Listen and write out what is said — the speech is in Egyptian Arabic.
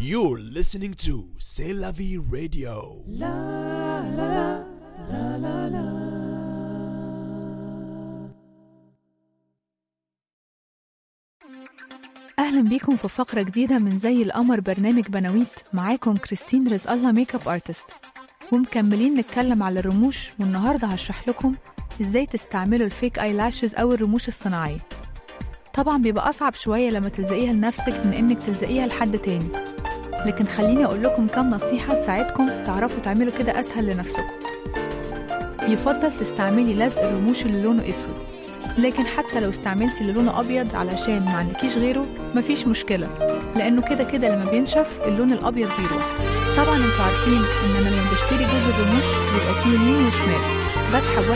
You're listening to C'est la vie radio. أهلا بيكم في فقرة جديدة من زي القمر برنامج بناويت معاكم كريستين رزق الله ميك اب ارتست ومكملين نتكلم على الرموش والنهاردة هشرح لكم ازاي تستعملوا الفيك اي لاشز أو الرموش الصناعية طبعا بيبقى أصعب شوية لما تلزقيها لنفسك من إنك تلزقيها لحد تاني لكن خليني أقول لكم كام نصيحة تساعدكم تعرفوا تعملوا كده أسهل لنفسكم يفضل تستعملي لزق الرموش اللي لونه أسود لكن حتى لو استعملتي اللي لونه ابيض علشان ما عندكيش غيره مفيش مشكله لانه كده كده لما بينشف اللون الابيض بيروح طبعا انتوا عارفين ان انا لما بشتري جزء الرموش بيبقى فيه يمين وشمال بسحب